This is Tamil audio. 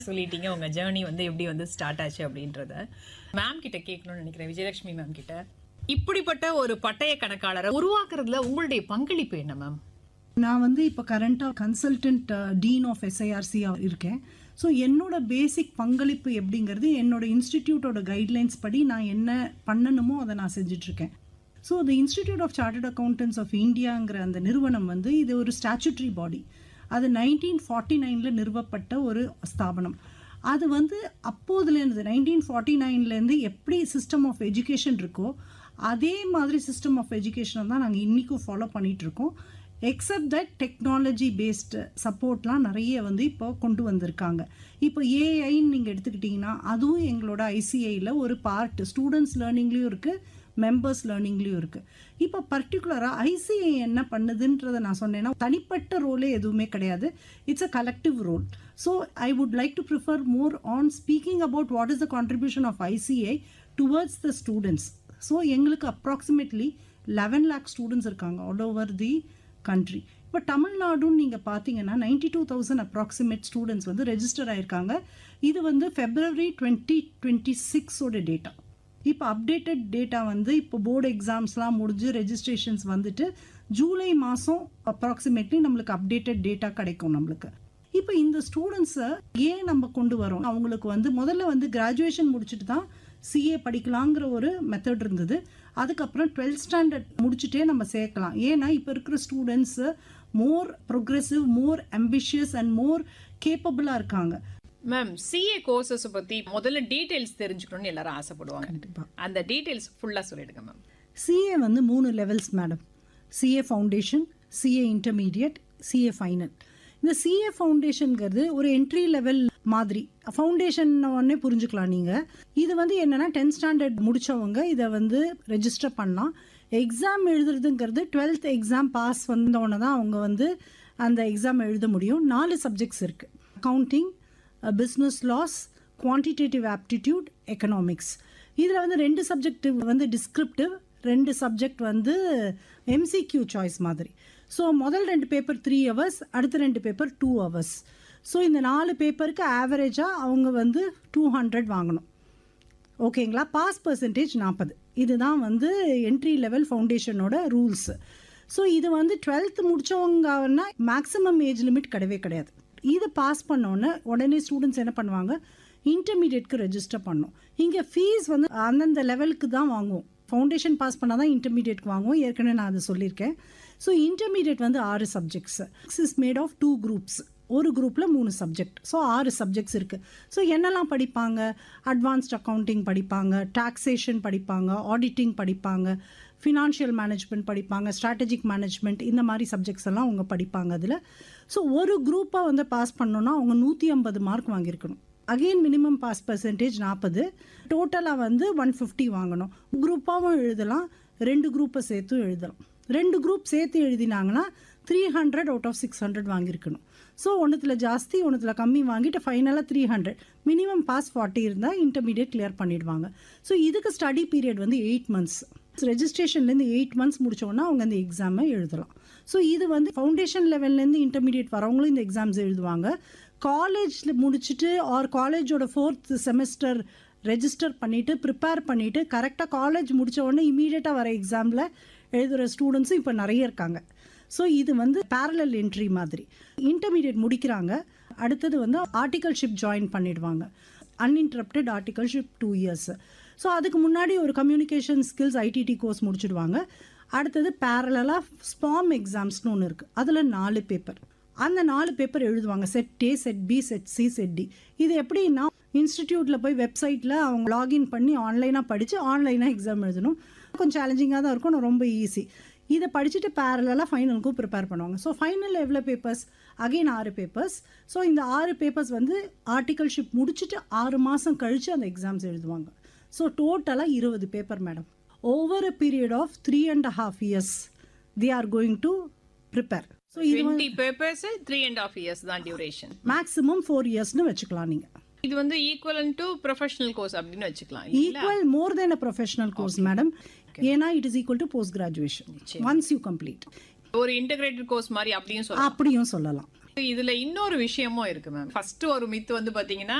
சொல்லிட்டீங்க உங்க ஜேர்னி வந்து எப்படி வந்து ஸ்டார்ட் ஆச்சு அப்படின்றத மேம் கிட்ட கேட்கணும்னு நினைக்கிறேன் விஜயலட்சுமி மேம் கிட்ட இப்படிப்பட்ட ஒரு பட்டய கணக்காளரை உருவாக்குறதுல உங்களுடைய பங்களிப்பு என்ன மேம் நான் வந்து இப்போ கரண்ட்டாக கன்சல்டன்ட் டீன் ஆஃப் எஸ்ஐஆர்சி இருக்கேன் ஸோ என்னோட பேசிக் பங்களிப்பு எப்படிங்கிறது என்னோட இன்ஸ்டிடியூட்டோட கைட்லைன்ஸ் படி நான் என்ன பண்ணணுமோ அதை நான் செஞ்சிட்ருக்கேன் so the Institute of Chartered Accountants of இந்தியாங்கிற அந்த நிறுவனம் வந்து இது ஒரு ஸ்டாச்சுட்ரி பாடி அது நைன்டீன் ஃபார்ட்டி நைனில் நிறுவப்பட்ட ஒரு ஸ்தாபனம் அது வந்து அப்போதுலேருந்து நைன்டீன் ஃபார்ட்டி நைன்லேருந்து எப்படி சிஸ்டம் ஆஃப் எஜுகேஷன் இருக்கோ அதே மாதிரி சிஸ்டம் ஆஃப் எஜுகேஷனை தான் நாங்கள் இன்றைக்கும் ஃபாலோ பண்ணிகிட்ருக்கோம் எக்ஸப்ட் தட் டெக்னாலஜி பேஸ்டு சப்போர்ட்லாம் நிறைய வந்து இப்போ கொண்டு வந்திருக்காங்க இப்போ ஏஐன்னு நீங்கள் எடுத்துக்கிட்டிங்கன்னா அதுவும் எங்களோட ஐசிஐயில் ஒரு பார்ட் ஸ்டூடெண்ட்ஸ் லேர்னிங்லேயும் இருக்குது மெம்பர்ஸ் லேர்னிங்லேயும் இருக்குது இப்போ பர்டிகுலராக ஐசிஐ என்ன பண்ணுதுன்றதை நான் சொன்னேன்னா தனிப்பட்ட ரோலே எதுவுமே கிடையாது it's a collective role so I would like to prefer more on speaking about what is the contribution of ICI towards the students so எங்களுக்கு அப்ராக்சிமேட்லி லெவன் லேக் ஸ்டூடெண்ட்ஸ் இருக்காங்க ஆல் ஓவர் தி கண்ட்ரி இப்போ தமிழ்நாடுன்னு நீங்கள் பார்த்தீங்கன்னா ninety two thousand approximate students வந்து ரெஜிஸ்டர் ஆயிருக்காங்க இது வந்து ஃபெப்ரவரி டுவெண்ட்டி டுவெண்ட்டி சிக்ஸோட டேட்டா இப்போ அப்டேட்டட் டேட்டா வந்து இப்போ போர்டு எக்ஸாம்ஸ்லாம் முடிஞ்சு ரெஜிஸ்ட்ரேஷன்ஸ் வந்துட்டு ஜூலை மாதம் அப்ராக்சிமேட்லி நம்மளுக்கு அப்டேட்டட் டேட்டா கிடைக்கும் நம்மளுக்கு இப்போ இந்த ஸ்டூடெண்ட்ஸை ஏன் நம்ம கொண்டு வரோம் அவங்களுக்கு வந்து முதல்ல வந்து கிராஜுவேஷன் முடிச்சுட்டு தான் சிஏ படிக்கலாங்கிற ஒரு மெத்தட் இருந்தது அதுக்கப்புறம் டுவெல்த் ஸ்டாண்டர்ட் முடிச்சுட்டே நம்ம சேர்க்கலாம் ஏன்னா இப்போ இருக்கிற students more progressive more ambitious and more கேப்பபிளாக இருக்காங்க மேம் சிஏ கோர்சஸ் பத்தி முதல்ல டீடைல்ஸ் தெரிஞ்சுக்கணும்னு எல்லாரும் ஆசைப்படுவாங்க கண்டிப்பாக அந்த டீடைல்ஸ் ஃபுல்லா சொல்லிடுங்க மேம் சிஏ வந்து மூணு levels madam CA foundation CA intermediate CA final இந்த சிஏ ஃபவுண்டேஷனுங்கிறது ஒரு என்ட்ரி லெவல் மாதிரி ஃபவுண்டேஷன் உடனே புரிஞ்சுக்கலாம் நீங்கள் இது வந்து என்னென்னா டென்த் ஸ்டாண்டர்ட் முடித்தவங்க இதை வந்து ரெஜிஸ்டர் பண்ணலாம் எக்ஸாம் எழுதுறதுங்கிறது டுவெல்த் எக்ஸாம் பாஸ் வந்தோடனே தான் அவங்க வந்து அந்த எக்ஸாம் எழுத முடியும் நாலு சப்ஜெக்ட்ஸ் இருக்குது accounting business laws quantitative aptitude economics இதில் வந்து ரெண்டு சப்ஜெக்ட் வந்து டிஸ்கிரிப்டிவ் ரெண்டு சப்ஜெக்ட் வந்து எம்சிக்யூ சாய்ஸ் மாதிரி ஸோ முதல் ரெண்டு பேப்பர் த்ரீ ஹவர்ஸ் அடுத்த ரெண்டு பேப்பர் டூ ஹவர்ஸ் ஸோ இந்த நாலு பேப்பருக்கு ஆவரேஜாக அவங்க வந்து டூ ஹண்ட்ரட் வாங்கணும் ஓகேங்களா பாஸ் பர்சன்டேஜ் நாற்பது இதுதான் வந்து என்ட்ரி லெவல் ஃபவுண்டேஷனோட ரூல்ஸ் ஸோ இது வந்து டுவெல்த் முடித்தவங்கன்னா மேக்ஸிமம் ஏஜ் லிமிட் கிடையவே கிடையாது இது பாஸ் பண்ணோன்னே உடனே ஸ்டூடெண்ட்ஸ் என்ன பண்ணுவாங்க இன்டர்மீடியட்க்கு ரெஜிஸ்டர் பண்ணோம் இங்கே ஃபீஸ் வந்து அந்தந்த லெவலுக்கு தான் வாங்குவோம் ஃபவுண்டேஷன் பாஸ் பண்ணால் தான் இன்டர்மீடியட்க்கு வாங்குவோம் ஏற்கனவே நான் அதை சொல்லியிருக்கேன் ஸோ இன்டர்மீடியட் வந்து ஆறு subjects is made of two groups ஒரு குரூப்பில் மூணு சப்ஜெக்ட் ஸோ ஆறு சப்ஜெக்ட்ஸ் இருக்குது ஸோ என்னெல்லாம் படிப்பாங்க அட்வான்ஸ்ட் அக்கௌண்டிங் படிப்பாங்க டாக்ஸேஷன் படிப்பாங்க ஆடிட்டிங் படிப்பாங்க ஃபினான்ஷியல் மேனேஜ்மெண்ட் படிப்பாங்க ஸ்ட்ராட்டஜிக் மேனேஜ்மெண்ட் இந்த மாதிரி சப்ஜெக்ட்ஸ் எல்லாம் அவங்க படிப்பாங்க அதில் ஸோ ஒரு குரூப்பாக வந்து பாஸ் பண்ணோன்னா அவங்க நூற்றி ஐம்பது மார்க் வாங்கியிருக்கணும் அகெயின் மினிமம் பாஸ் பர்சன்டேஜ் நாற்பது டோட்டலாக வந்து ஒன் ஃபிஃப்டி வாங்கணும் குரூப்பாகவும் எழுதலாம் ரெண்டு குரூப்பை சேர்த்தும் எழுதலாம் ரெண்டு குரூப் சேர்த்து எழுதினாங்கன்னா three hundred out of six hundred வாங்கியிருக்கணும் ஸோ ஒன்றுத்தில் ஜாஸ்தி ஒன்றுத்தில் கம்மி வாங்கிட்டு ஃபைனலாக three hundred minimum pass forty இருந்தால் இன்டர்மீடியட் கிளியர் பண்ணிடுவாங்க ஸோ இதுக்கு ஸ்டடி பீரியட் வந்து எயிட் மந்த்ஸ் ரெஜிஸ்ட்ரேஷன்லேருந்து எயிட் மந்த்ஸ் முடிச்சோன்னா அவங்க அந்த எக்ஸாமை எழுதலாம் ஸோ இது வந்து ஃபவுண்டேஷன் லெவல்லேருந்து இன்டர்மீடியட் வரவங்களும் இந்த எக்ஸாம்ஸ் எழுதுவாங்க காலேஜில் முடிச்சுட்டு ஆர் காலேஜோட ஃபோர்த் செமஸ்டர் ரெஜிஸ்டர் பண்ணிவிட்டு ப்ரிப்பேர் பண்ணிவிட்டு கரெக்டாக காலேஜ் முடித்த உடனே இமீடியட்டாக வர எக்ஸாமில் எழுதுகிற ஸ்டூடெண்ட்ஸும் இப்போ நிறைய இருக்காங்க ஸோ இது வந்து பேரலல் என்ட்ரி மாதிரி இன்டர்மீடியட் முடிக்கிறாங்க அடுத்தது வந்து ஆர்டிகல்ஷிப் ஜாயின் பண்ணிடுவாங்க uninterrupted articleship two years so அதுக்கு முன்னாடி ஒரு கம்யூனிகேஷன் ஸ்கில்ஸ் ஐடிடி கோர்ஸ் முடிச்சிடுவாங்க அடுத்தது பேரலாக ஸ்பாம் எக்ஸாம்ஸ்னு ஒன்று இருக்குது அதில் நாலு பேப்பர் அந்த நாலு பேப்பர் எழுதுவாங்க set A set B set C set D இது எப்படின்னா இன்ஸ்டிடியூட்டில் போய் வெப்சைட்டில் அவங்க லாகின் பண்ணி ஆன்லைனாக படித்து ஆன்லைனாக எக்ஸாம் எழுதணும் கொஞ்சம் சேலஞ்சிங்காக தான் இருக்கும் ஆனால் ரொம்ப ஈஸி இதை படிச்சுட்டு பேரலாக ஃபைனலுக்கும் ப்ரிப்பேர் பண்ணுவாங்க ஸோ ஃபைனலில் எவ்வளோ பேப்பர்ஸ் அகெயின் ஆறு பேப்பர்ஸ் ஸோ இந்த ஆறு பேப்பர்ஸ் வந்து ஆர்டிகல்ஷிப் முடிச்சுட்டு ஆறு மாதம் கழித்து அந்த எக்ஸாம்ஸ் எழுதுவாங்க ஸோ டோட்டலாக இருபது paper madam over a period of three and half years the are going to prepare so இது twenty papers three and half years தான் டியூரேஷன் மேக்ஸிமம் ஃபோர் இயர்ஸ்னு வச்சுக்கலாம் நீங்கள் இது வந்து ஈக்குவலன் டு ப்ரொஃபஷனல் கோர்ஸ் அப்படின்னு வச்சுக்கலாம் இல்லைங்களா? Equal more then a professional course madam ஏன்னா it is equal to post graduation once you complete ஒரு இன்டகிரேட்டட் கோர்ஸ் மாதிரி அப்படியும் சொல்லலாம் அப்படியும் சொல்லலாம் இதுல இன்னொரு விஷயமும் இருக்கு மேம் ஃபர்ஸ்ட் ஒரு மித்து வந்து பாத்தீங்கன்னா